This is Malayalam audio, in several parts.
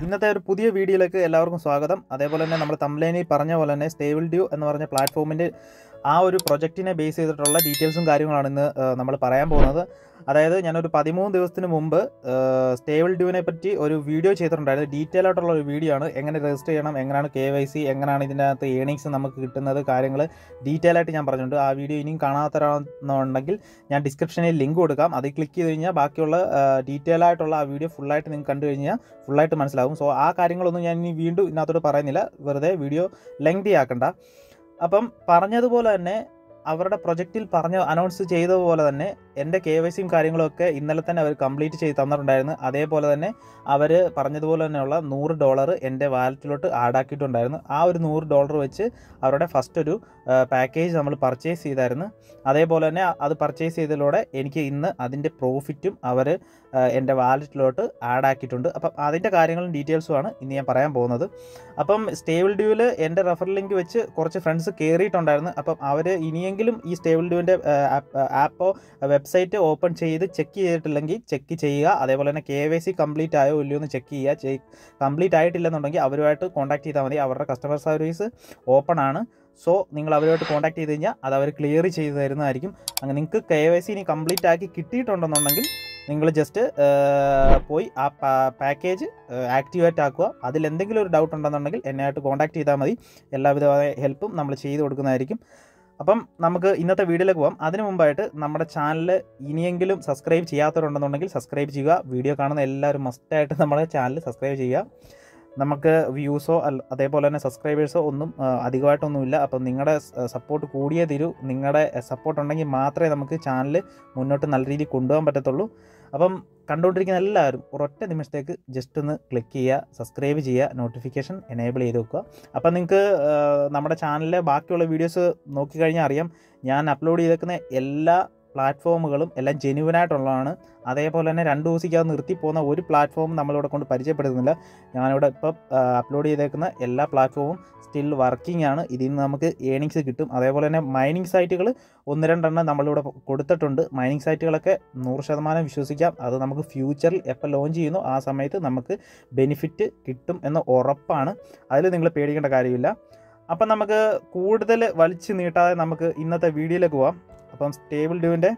ഇന്നത്തെ ഒരു പുതിയ വീഡിയോയിലേക്ക് എല്ലാവർക്കും സ്വാഗതം അതേപോലെ തന്നെ നമ്മൾ തംലൈനിൽ പറഞ്ഞ പോലെ തന്നെ സ്റ്റേബിൾ ഡ്യൂ എന്ന് പറഞ്ഞ പ്ലാറ്റ്ഫോമിൻ്റെ ആ ഒരു പ്രൊജക്റ്റിനെ ബേസ് ചെയ്തിട്ടുള്ള ഡീറ്റെയിൽസും കാര്യങ്ങളാണ് ഇന്ന് നമ്മൾ പറയാൻ പോകുന്നത് അതായത് ഞാനൊരു പതിമൂന്ന് ദിവസത്തിന് മുമ്പ് സ്റ്റേബിൾ ഡ്യൂവിനെ പറ്റി ഒരു വീഡിയോ ചെയ്തിട്ടുണ്ടായിരുന്നു ഡീറ്റെയിൽ ആയിട്ടുള്ള ഒരു വീഡിയോ ആണ് എങ്ങനെ രജിസ്റ്റർ ചെയ്യണം എങ്ങനെയാണ് കെ വൈ സി എങ്ങനെയാണ് ഇതിനകത്ത് ഏണിങ്സ് നമുക്ക് കിട്ടുന്നത് കാര്യങ്ങൾ ഡീറ്റെയിൽ ആയിട്ട് ഞാൻ പറഞ്ഞിട്ടുണ്ട് ആ വീഡിയോ ഇനിയും കാണാത്തവരാണെന്നുണ്ടെങ്കിൽ ഞാൻ ഡിസ്ക്രിപ്ഷനിൽ ലിങ്ക് കൊടുക്കാം അതിൽ ക്ലിക്ക് ചെയ്ത് കഴിഞ്ഞാൽ ബാക്കിയുള്ള ഡീറ്റെയിൽ ആയിട്ടുള്ള ആ വീഡിയോ ഫുള്ളായിട്ട് നിങ്ങൾക്ക് കണ്ടു കഴിഞ്ഞാൽ ഫുള്ളായിട്ട് മനസ്സിലാവും സോ ആ കാര്യങ്ങളൊന്നും ഞാൻ ഇനി വീണ്ടും ഇതിനകത്തോട്ട് പറയുന്നില്ല വെറുതെ വീഡിയോ ലെങ്തി ആക്കണ്ട അപ്പം പറഞ്ഞതുപോലെ തന്നെ അവരുടെ പ്രൊജക്റ്റിൽ പറഞ്ഞ അനൗൺസ് ചെയ്ത പോലെ തന്നെ എൻ്റെ കെ വൈ സിയും കാര്യങ്ങളൊക്കെ ഇന്നലെ തന്നെ അവർ കംപ്ലീറ്റ് ചെയ്ത് തന്നിട്ടുണ്ടായിരുന്നു അതേപോലെ തന്നെ അവർ പറഞ്ഞതുപോലെ തന്നെയുള്ള നൂറ് ഡോളർ എൻ്റെ വാലറ്റിലോട്ട് ആഡാക്കിയിട്ടുണ്ടായിരുന്നു ആ ഒരു നൂറ് ഡോളർ വെച്ച് അവരുടെ ഫസ്റ്റ് ഒരു പാക്കേജ് നമ്മൾ പർച്ചേസ് ചെയ്തായിരുന്നു അതേപോലെ തന്നെ അത് പർച്ചേസ് ചെയ്തതിലൂടെ എനിക്ക് ഇന്ന് അതിൻ്റെ പ്രോഫിറ്റും അവർ എൻ്റെ വാലറ്റിലോട്ട് ആഡ് ആക്കിയിട്ടുണ്ട് അപ്പം അതിൻ്റെ കാര്യങ്ങളും ഡീറ്റെയിൽസുമാണ് ഇന്ന് ഞാൻ പറയാൻ പോകുന്നത് അപ്പം സ്റ്റേബിൾ ഡ്യൂവിൽ എൻ്റെ റെഫർ ലിങ്ക് വെച്ച് കുറച്ച് ഫ്രണ്ട്സ് കയറിയിട്ടുണ്ടായിരുന്നു അപ്പം അവർ ഇനിയെങ്കിലും ഈ സ്റ്റേബിൾ ഡ്യൂവിൻ്റെ ആപ്പോ വെബ്സൈറ്റ് ഓപ്പൺ ചെയ്ത് ചെക്ക് ചെയ്തിട്ടില്ലെങ്കിൽ ചെക്ക് ചെയ്യുക അതേപോലെ തന്നെ കെ വൈ സി കംപ്ലീറ്റ് ആയോ ഇല്ലയോ എന്ന് ചെക്ക് ചെയ്യുക കംപ്ലീറ്റ് ആയിട്ടില്ലെന്നുണ്ടെങ്കിൽ അവരുമായിട്ട് കോൺടാക്ട് ചെയ്താൽ മതി അവരുടെ കസ്റ്റമർ സർവീസ് ഓപ്പൺ ആണ് സോ നിങ്ങൾ അവരുമായിട്ട് കോൺടാക്ട് ചെയ്ത് കഴിഞ്ഞാൽ അത് അവർ ക്ലിയർ ചെയ്ത് തരുന്നതായിരിക്കും അങ്ങനെ നിങ്ങൾക്ക് കെ വൈ സി ഇനി കംപ്ലീറ്റ് ആക്കി കിട്ടിയിട്ടുണ്ടെന്നുണ്ടെങ്കിൽ നിങ്ങൾ ജസ്റ്റ് പോയി ആ പാക്കേജ് ആക്ടിവേറ്റ് ആക്കുക അതിൽ എന്തെങ്കിലും ഒരു ഡൗട്ട് ഉണ്ടെന്നുണ്ടെങ്കിൽ എന്നെയായിട്ട് കോൺടാക്ട് ചെയ്താൽ മതി എല്ലാവിധമായ ഹെൽപ്പും നമ്മൾ ചെയ്ത് കൊടുക്കുന്നതായിരിക്കും അപ്പം നമുക്ക് ഇന്നത്തെ വീഡിയോയിലേക്ക് പോകാം അതിനു മുമ്പായിട്ട് നമ്മുടെ ചാനൽ ഇനിയെങ്കിലും സബ്സ്ക്രൈബ് ചെയ്യാത്തവരുണ്ടെന്നുണ്ടെങ്കിൽ സബ്സ്ക്രൈബ് ചെയ്യുക വീഡിയോ കാണുന്ന എല്ലാവരും മസ്റ്റായിട്ട് നമ്മുടെ ചാനൽ സബ്സ്ക്രൈബ് ചെയ്യുക നമുക്ക് വ്യൂസോ അല്ല അതേപോലെ തന്നെ സബ്സ്ക്രൈബേഴ്സോ ഒന്നും അധികമായിട്ടൊന്നുമില്ല അപ്പം നിങ്ങളുടെ സപ്പോർട്ട് കൂടിയേ തരൂ നിങ്ങളുടെ സപ്പോർട്ട് ഉണ്ടെങ്കിൽ മാത്രമേ നമുക്ക് ചാനൽ മുന്നോട്ട് നല്ല രീതിയിൽ കൊണ്ടുപോകാൻ പറ്റത്തുള്ളൂ അപ്പം കണ്ടുകൊണ്ടിരിക്കുന്ന എല്ലാവരും ഒരൊറ്റ നിമിഷത്തേക്ക് ജസ്റ്റ് ഒന്ന് ക്ലിക്ക് ചെയ്യുക സബ്സ്ക്രൈബ് ചെയ്യുക നോട്ടിഫിക്കേഷൻ എനേബിൾ ചെയ്ത് വെക്കുക അപ്പം നിങ്ങൾക്ക് നമ്മുടെ ചാനലിലെ ബാക്കിയുള്ള വീഡിയോസ് നോക്കിക്കഴിഞ്ഞാൽ അറിയാം ഞാൻ അപ്ലോഡ് ചെയ്തേക്കുന്ന എല്ലാ പ്ലാറ്റ്ഫോമുകളും എല്ലാം ജെനുവനായിട്ടുള്ളതാണ് അതേപോലെ തന്നെ രണ്ട് ദിവസത്തേക്ക് നിർത്തി പോകുന്ന ഒരു പ്ലാറ്റ്ഫോമും നമ്മളിവിടെ കൊണ്ട് പരിചയപ്പെടുത്തുന്നില്ല ഞാനിവിടെ ഇപ്പം അപ്ലോഡ് ചെയ്തേക്കുന്ന എല്ലാ പ്ലാറ്റ്ഫോമും സ്റ്റിൽ വർക്കിംഗ് ആണ് ഇതിൽ നിന്ന് നമുക്ക് ഏണിങ്സ് കിട്ടും അതേപോലെ തന്നെ മൈനിങ് സൈറ്റുകൾ ഒന്ന് രണ്ടെണ്ണം നമ്മളിവിടെ കൊടുത്തിട്ടുണ്ട് മൈനിങ് സൈറ്റുകളൊക്കെ നൂറ് ശതമാനം വിശ്വസിക്കാം അത് നമുക്ക് ഫ്യൂച്ചറിൽ എപ്പോൾ ലോഞ്ച് ചെയ്യുന്നു ആ സമയത്ത് നമുക്ക് ബെനിഫിറ്റ് കിട്ടും എന്ന് ഉറപ്പാണ് അതിൽ നിങ്ങൾ പേടിക്കേണ്ട കാര്യമില്ല അപ്പം നമുക്ക് കൂടുതൽ വലിച്ചു നീട്ടാതെ നമുക്ക് ഇന്നത്തെ വീഡിയോയിലേക്ക് പോവാം അപ്പം സ്റ്റേബിൾ ഡ്യൂവിൻ്റെ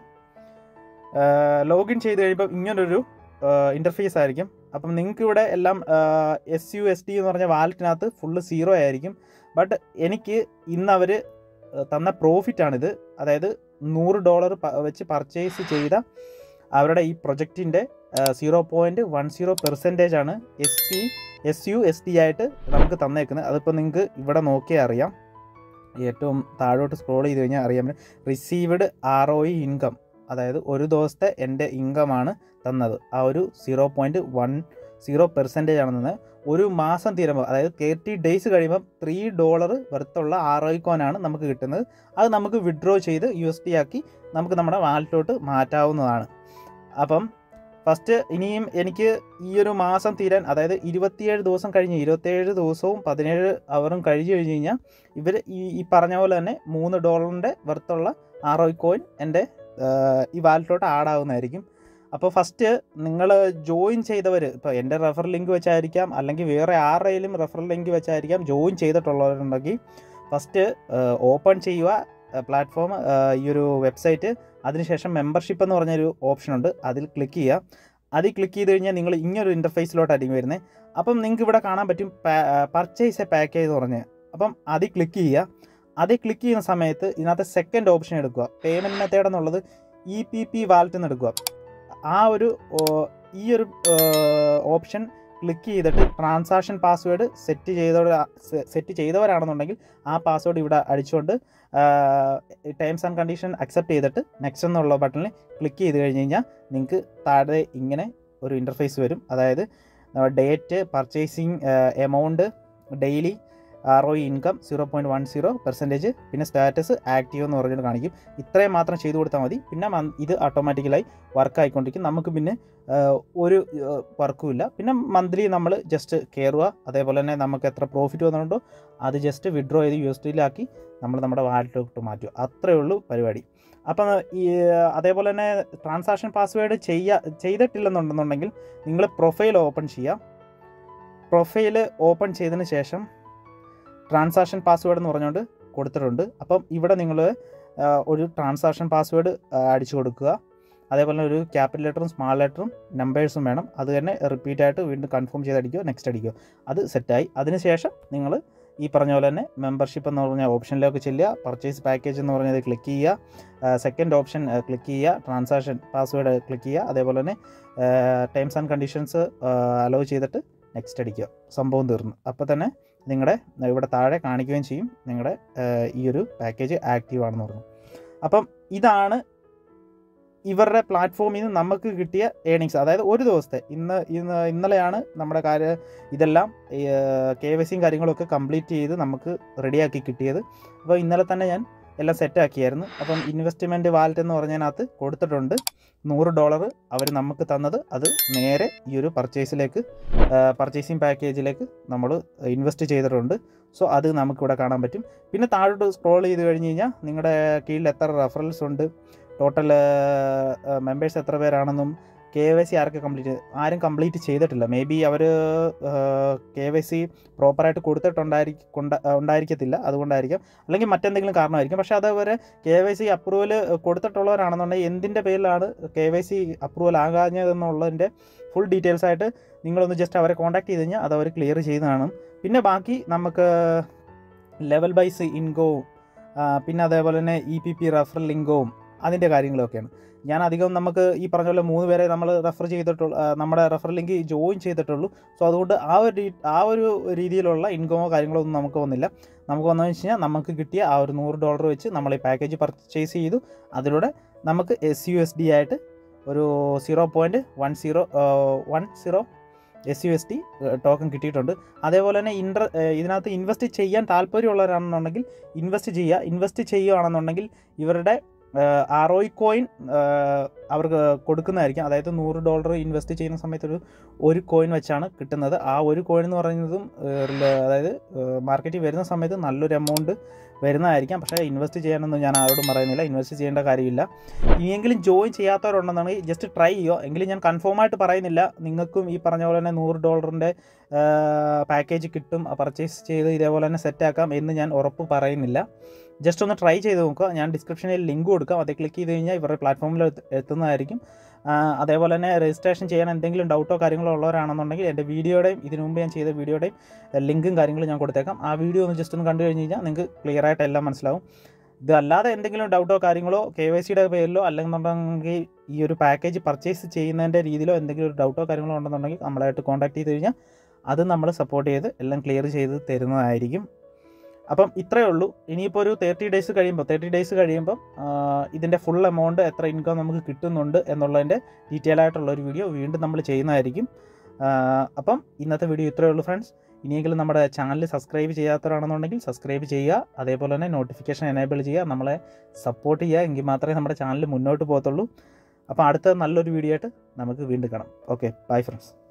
ലോഗിൻ ചെയ്ത് കഴിയുമ്പോൾ ഇങ്ങനൊരു ഇൻ്റർഫേസ് ആയിരിക്കും അപ്പം നിങ്ങൾക്ക് ഇവിടെ എല്ലാം എസ് യു എസ് ടി എന്ന് പറഞ്ഞ വാലറ്റിനകത്ത് ഫുള്ള് സീറോ ആയിരിക്കും ബട്ട് എനിക്ക് ഇന്ന് അവർ തന്ന പ്രോഫിറ്റാണിത് അതായത് നൂറ് ഡോളർ വെച്ച് പർച്ചേസ് ചെയ്ത അവരുടെ ഈ പ്രൊജക്റ്റിൻ്റെ zero point one zero percentage ആണ് S C S U S T ആയിട്ട് നമുക്ക് തന്നേക്കുന്നത് അതിപ്പോൾ നിങ്ങൾക്ക് ഇവിടെ നോക്കിയാൽ അറിയാം ഏറ്റവും താഴോട്ട് സ്ക്രോൾ ചെയ്ത് കഴിഞ്ഞാൽ അറിയാൻ പറ്റും received R O I income അതായത് ഒരു ദിവസത്തെ എൻ്റെ ഇൻകമാണ് തന്നത് ആ ഒരു zero point one zero percentage ആണ് തന്നത് ഒരു മാസം തീരുമ്പോൾ അതായത് തേർട്ടി ഡേയ്സ് കഴിയുമ്പോൾ ത്രീ ഡോളർ വർത്തുള്ള ആർ ഒ കോനാണ് നമുക്ക് കിട്ടുന്നത് അത് നമുക്ക് വിഡ്രോ ചെയ്ത് യു എസ് ടി ആക്കി നമുക്ക് നമ്മുടെ വാലറ്റിലോട്ട് മാറ്റാവുന്നതാണ് അപ്പം ഫസ്റ്റ് ഇനിയും എനിക്ക് ഈ ഒരു മാസം തീരാൻ അതായത് ഇരുപത്തിയേഴ് ദിവസം കഴിഞ്ഞ് ഇരുപത്തിയേഴ് ദിവസവും പതിനേഴ് അവറും കഴിഞ്ഞ് കഴിഞ്ഞ് കഴിഞ്ഞാൽ ഇവർ ഈ ഈ പറഞ്ഞ പോലെ തന്നെ മൂന്ന് ഡോളറിൻ്റെ വർത്തുള്ള ആർ ഒ കോയിൻ എൻ്റെ ഈ വാലറ്റിലോട്ട് ആഡ് ആവുന്നതായിരിക്കും അപ്പോൾ ഫസ്റ്റ് നിങ്ങൾ ജോയിൻ ചെയ്തവർ ഇപ്പോൾ എൻ്റെ റെഫർ ലിങ്ക് വെച്ചായിരിക്കാം അല്ലെങ്കിൽ വേറെ ആരുടെയും റെഫർ ലിങ്ക് വെച്ചായിരിക്കാം ജോയിൻ ചെയ്തിട്ടുള്ളവരുണ്ടെങ്കിൽ ഫസ്റ്റ് ഓപ്പൺ ചെയ്യുക പ്ലാറ്റ്ഫോം ഈ ഒരു വെബ്സൈറ്റ് അതിനുശേഷം മെമ്പർഷിപ്പ് എന്ന് പറഞ്ഞൊരു ഓപ്ഷൻ ഉണ്ട് അതിൽ ക്ലിക്ക് ചെയ്യുക അതിൽ ക്ലിക്ക് ചെയ്ത് കഴിഞ്ഞാൽ നിങ്ങൾ ഇങ്ങനൊരു ഇൻ്റർഫേസിലോട്ടായിരിക്കും വരുന്നത് അപ്പം നിങ്ങൾക്ക് ഇവിടെ കാണാൻ പറ്റും പർച്ചേസ് എ പാക്കേജ് എന്ന് പറഞ്ഞ് അപ്പം അതിൽ ക്ലിക്ക് ചെയ്യുക അതിൽ ക്ലിക്ക് ചെയ്യുന്ന സമയത്ത് ഇതിനകത്ത് സെക്കൻഡ് ഓപ്ഷൻ എടുക്കുക പേയ്മെൻറ്റ് മെത്തേഡ് എന്നുള്ളത് ഇ പി പി വാലറ്റിൽ നിന്ന് എടുക്കുക ആ ഒരു ഈ ഒരു ഓപ്ഷൻ ക്ലിക്ക് ചെയ്തിട്ട് ട്രാൻസാക്ഷൻ പാസ്വേഡ് സെറ്റ് ചെയ്തവർ സെറ്റ് ചെയ്തവരാണെന്നുണ്ടെങ്കിൽ ആ പാസ്വേഡ് ഇവിടെ അടിച്ചുകൊണ്ട് ടേംസ് ആൻഡ് കണ്ടീഷൻ അക്സെപ്റ്റ് ചെയ്തിട്ട് നെക്സ്റ്റ് എന്നുള്ള ബട്ടണിൽ ക്ലിക്ക് ചെയ്ത് കഴിഞ്ഞ് കഴിഞ്ഞാൽ നിങ്ങൾക്ക് താഴെ ഇങ്ങനെ ഒരു ഇൻ്റർഫേസ് വരും അതായത് date purchasing amount daily R O income zero point one zero percentage പിന്നെ സ്റ്റാറ്റസ് ആക്റ്റീവ് എന്ന് പറഞ്ഞിട്ട് കാണിക്കും ഇത്രയും മാത്രം ചെയ്തു കൊടുത്താൽ മതി പിന്നെ ഇത് ഓട്ടോമാറ്റിക്കലായി വർക്ക് ആയിക്കൊണ്ടിരിക്കും നമുക്ക് പിന്നെ ഒരു വർക്കും ഇല്ല പിന്നെ മന്ത്ലി നമ്മൾ ജസ്റ്റ് കയറുക അതേപോലെ തന്നെ നമുക്ക് എത്ര പ്രോഫിറ്റ് വന്നിട്ടുണ്ടോ അത് ജസ്റ്റ് വിഡ്രോ ചെയ്ത് യു എസ് ടിയിലാക്കി നമ്മൾ നമ്മുടെ വാലറ്റിലോട്ട് മാറ്റുക അത്രയേ ഉള്ളൂ പരിപാടി അപ്പം ഈ അതേപോലെ തന്നെ ട്രാൻസാക്ഷൻ പാസ്വേഡ് ചെയ്യുക ചെയ്തിട്ടില്ലെന്നുണ്ടെന്നുണ്ടെങ്കിൽ നിങ്ങൾ പ്രൊഫൈൽ ഓപ്പൺ ചെയ്യുക പ്രൊഫൈൽ ഓപ്പൺ ചെയ്തതിന് ശേഷം ട്രാൻസാക്ഷൻ പാസ്വേഡ് എന്ന് പറഞ്ഞുകൊണ്ട് കൊടുത്തിട്ടുണ്ട് അപ്പം ഇവിടെ നിങ്ങൾ ഒരു ട്രാൻസാക്ഷൻ പാസ്വേഡ് അടിച്ചു കൊടുക്കുക അതേപോലെ തന്നെ ഒരു ക്യാപിറ്റൽ ലെറ്ററും സ്മാൾ ലെറ്ററും നമ്പേഴ്സും വേണം അത് തന്നെ റിപ്പീറ്റ് ആയിട്ട് വീണ്ടും കൺഫേം ചെയ്ത് അടിക്കുക നെക്സ്റ്റ് അടിക്കുക അത് സെറ്റായി അതിനുശേഷം നിങ്ങൾ ഈ പറഞ്ഞ പോലെ തന്നെ മെമ്പർഷിപ്പ് എന്ന് പറഞ്ഞ ഓപ്ഷനിലേക്ക് ചെല്ലുക പർച്ചേസ് പാക്കേജ് എന്ന് പറഞ്ഞത് ക്ലിക്ക് ചെയ്യുക സെക്കൻഡ് ഓപ്ഷൻ ക്ലിക്ക് ചെയ്യുക ട്രാൻസാക്ഷൻ പാസ്വേഡ് ക്ലിക്ക് ചെയ്യുക അതേപോലെ തന്നെ ടേംസ് ആൻഡ് കണ്ടീഷൻസ് അലോ ചെയ്തിട്ട് നെക്സ്റ്റ് അടിക്കുക സംഭവം തീർന്നു അപ്പോൾ തന്നെ നിങ്ങളുടെ ഇവിടെ താഴെ കാണിക്കുകയും ചെയ്യും നിങ്ങളുടെ ഈ ഒരു പാക്കേജ് ആക്റ്റീവ് ആണെന്ന് പറഞ്ഞു അപ്പം ഇതാണ് ഇവരുടെ പ്ലാറ്റ്ഫോമിൽ നിന്ന് നമുക്ക് കിട്ടിയ ഏണിങ്സ് അതായത് ഒരു ദിവസത്തെ ഇന്ന് ഇന്ന് ഇന്നലെയാണ് നമ്മുടെ കാര്യം ഇതെല്ലാം കെ വൈ സിയും കാര്യങ്ങളൊക്കെ കംപ്ലീറ്റ് ചെയ്ത് നമുക്ക് റെഡിയാക്കി കിട്ടിയത് അപ്പോൾ ഇന്നലെ തന്നെ ഞാൻ എല്ലാം സെറ്റാക്കിയായിരുന്നു അപ്പം ഇൻവെസ്റ്റ്മെൻറ്റ് വാലറ്റ് എന്ന് പറഞ്ഞതിനകത്ത് കൊടുത്തിട്ടുണ്ട് നൂറ് ഡോളർ അവർ നമുക്ക് തന്നത് അത് നേരെ ഈ ഒരു പർച്ചേസിലേക്ക് പർച്ചേസിങ് പാക്കേജിലേക്ക് നമ്മൾ ഇൻവെസ്റ്റ് ചെയ്തിട്ടുണ്ട് സോ അത് നമുക്കിവിടെ കാണാൻ പറ്റും പിന്നെ താഴോട്ട് സ്ക്രോൾ ചെയ്ത് കഴിഞ്ഞ് കഴിഞ്ഞാൽ നിങ്ങളുടെ കീഴിൽ എത്ര റെഫറൽസ് ഉണ്ട് ടോട്ടൽ മെമ്പേഴ്സ് എത്ര പേരാണെന്നും കെ വൈ സി ആരൊക്കെ കംപ്ലീറ്റ് ആരും കംപ്ലീറ്റ് ചെയ്തിട്ടില്ല മേ ബി അവർ കെ വൈ സി പ്രോപ്പറായിട്ട് കൊടുത്തിട്ടുണ്ടായിരിക്കും കൊണ്ട ഉണ്ടായിരിക്കത്തില്ല അതുകൊണ്ടായിരിക്കും അല്ലെങ്കിൽ മറ്റെന്തെങ്കിലും കാരണമായിരിക്കും പക്ഷേ അതവരെ കെ വൈ സി അപ്രൂവൽ കൊടുത്തിട്ടുള്ളവരാണെന്നുണ്ടെങ്കിൽ എന്തിൻ്റെ പേരിലാണ് കെ വൈ സി അപ്രൂവൽ ആകാഞ്ഞതെന്നുള്ളതിൻ്റെ ഫുൾ ഡീറ്റെയിൽസ് ആയിട്ട് നിങ്ങളൊന്ന് ജസ്റ്റ് അവരെ കോൺടാക്ട് ചെയ്ത് കഴിഞ്ഞാൽ അത് അവർ ക്ലിയർ ചെയ്തതാണ് പിന്നെ ബാക്കി നമുക്ക് ലെവൽ ബൈസ് ഇൻകവും പിന്നെ അതേപോലെ തന്നെ ഇ പി പി റെഫറൽ ലിങ്കവും അതിൻ്റെ കാര്യങ്ങളൊക്കെയാണ് ഞാൻ അധികം നമുക്ക് ഈ പറഞ്ഞ പോലെ മൂന്ന് പേരെ നമ്മൾ റെഫർ ചെയ്തിട്ടുള്ളൂ നമ്മുടെ റെഫർ ലിങ്ക് ജോയിൻ ചെയ്തിട്ടുള്ളൂ സോ അതുകൊണ്ട് ആ ഒരു ആ ഒരു രീതിയിലുള്ള ഇൻകമോ കാര്യങ്ങളോ ഒന്നും നമുക്ക് വന്നില്ല നമുക്ക് വന്നതെന്ന് വെച്ച് കഴിഞ്ഞാൽ നമുക്ക് കിട്ടിയ ആ ഒരു നൂറ് ഡോളർ വെച്ച് നമ്മൾ ഈ പാക്കേജ് പർച്ചേസ് ചെയ്തു അതിലൂടെ നമുക്ക് എസ് യു എസ് ഡി ആയിട്ട് ഒരു zero point one zero one zero S U S T token കിട്ടിയിട്ടുണ്ട് അതേപോലെ തന്നെ ഇൻട്ര ഇതിനകത്ത് ഇൻവെസ്റ്റ് ചെയ്യാൻ താല്പര്യമുള്ളവരാണെന്നുണ്ടെങ്കിൽ ഇൻവെസ്റ്റ് ചെയ്യുക ഇൻവെസ്റ്റ് ചെയ്യുകയാണെന്നുണ്ടെങ്കിൽ ഇവരുടെ ആർ ഒ കോയിൻ അവർക്ക് കൊടുക്കുന്നതായിരിക്കും അതായത് നൂറ് ഡോളർ ഇൻവെസ്റ്റ് ചെയ്യുന്ന സമയത്ത് ഒരു ഒരു കോയിൻ വെച്ചാണ് കിട്ടുന്നത് ആ ഒരു കോയിൻ എന്ന് പറയുന്നതും അതായത് മാർക്കറ്റിൽ വരുന്ന സമയത്ത് നല്ലൊരു എമൗണ്ട് വരുന്നതായിരിക്കാം പക്ഷേ ഇൻവെസ്റ്റ് ചെയ്യാനൊന്നും ഞാൻ ആരോടും പറയുന്നില്ല ഇൻവെസ്റ്റ് ചെയ്യേണ്ട കാര്യമില്ല ഇനിയെങ്കിലും ജോയിൻ ചെയ്യാത്തവരുണ്ടെന്നുണ്ടെങ്കിൽ ജസ്റ്റ് ട്രൈ ചെയ്യുക എങ്കിലും ഞാൻ കൺഫേം ആയിട്ട് പറയുന്നില്ല നിങ്ങൾക്കും ഈ പറഞ്ഞ പോലെ തന്നെ നൂറ് ഡോളറിൻ്റെ പാക്കേജ് കിട്ടും പർച്ചേസ് ചെയ്ത് ഇതേപോലെ തന്നെ സെറ്റാക്കാം എന്ന് ഞാൻ ഉറപ്പ് പറയുന്നില്ല ജസ്റ്റ് ഒന്ന് ട്രൈ ചെയ്ത് നോക്കുക ഞാൻ ഡിസ്ക്രിപ്ഷനിൽ ലിങ്ക് കൊടുക്കാം അത് ക്ലിക്ക് ചെയ്ത് കഴിഞ്ഞാൽ ഇവരുടെ പ്ലാറ്റ്ഫോമിൽ എത്തുന്നതായിരിക്കും അതേപോലെ തന്നെ രജിസ്ട്രേഷൻ ചെയ്യാൻ എന്തെങ്കിലും ഡൗട്ടോ കാര്യങ്ങളോ ഉള്ളവരാണെന്നുണ്ടെങ്കിൽ എൻ്റെ വീഡിയോയുടെയും ഇതിനു മുമ്പ് ഞാൻ ചെയ്ത വീഡിയോയുടെയും ലിങ്കും കാര്യങ്ങളും ഞാൻ കൊടുത്തേക്കാം ആ വീഡിയോ ഒന്ന് ജസ്റ്റ് ഒന്ന് കണ്ടു കഴിഞ്ഞ് കഴിഞ്ഞാൽ നിങ്ങൾക്ക് ക്ലിയർ ആയിട്ട് എല്ലാം മനസ്സിലാവും ഇതല്ലാതെ എന്തെങ്കിലും ഡൗട്ടോ കാര്യങ്ങളോ കെ വൈ സിയുടെ പേരിലോ അല്ലെന്നുണ്ടെങ്കിൽ ഈ ഒരു പാക്കേജ് പർച്ചേസ് ചെയ്യുന്നതിൻ്റെ രീതിയിലോ എന്തെങ്കിലും ഒരു ഡൗട്ടോ കാര്യങ്ങളോ ഉണ്ടെന്നുണ്ടെങ്കിൽ നമ്മളായിട്ട് കോൺടാക്ട് ചെയ്ത് കഴിഞ്ഞാൽ അത് നമ്മൾ സപ്പോർട്ട് ചെയ്ത് എല്ലാം ക്ലിയർ ചെയ്ത് തരുന്നതായിരിക്കും അപ്പം ഇത്രയേ ഉള്ളൂ ഇനിയിപ്പോൾ ഒരു തേർട്ടി ഡേയ്സ് കഴിയുമ്പോൾ തേർട്ടി ഡേയ്സ് കഴിയുമ്പോൾ ഇതിൻ്റെ ഫുൾ എമൗണ്ട് എത്ര ഇൻകം നമുക്ക് കിട്ടുന്നുണ്ട് എന്നുള്ളതിൻ്റെ ഡീറ്റെയിൽ ആയിട്ടുള്ള ഒരു വീഡിയോ വീണ്ടും നമ്മൾ ചെയ്യുന്നതായിരിക്കും അപ്പം ഇന്നത്തെ വീഡിയോ ഇത്രയേ ഉള്ളൂ ഫ്രണ്ട്സ് ഇനിയെങ്കിലും നമ്മുടെ ചാനൽ സബ്സ്ക്രൈബ് ചെയ്യാത്തവരാണെന്നുണ്ടെങ്കിൽ സബ്സ്ക്രൈബ് ചെയ്യുക അതേപോലെ തന്നെ നോട്ടിഫിക്കേഷൻ എനേബിൾ ചെയ്യുക നമ്മളെ സപ്പോർട്ട് ചെയ്യുക എങ്കിൽ മാത്രമേ നമ്മുടെ ചാനൽ മുന്നോട്ട് പോകത്തുള്ളൂ അപ്പോൾ അടുത്ത നല്ലൊരു വീഡിയോ ആയിട്ട് നമുക്ക് വീണ്ടും കാണാം ഓക്കെ ബൈ ഫ്രണ്ട്സ്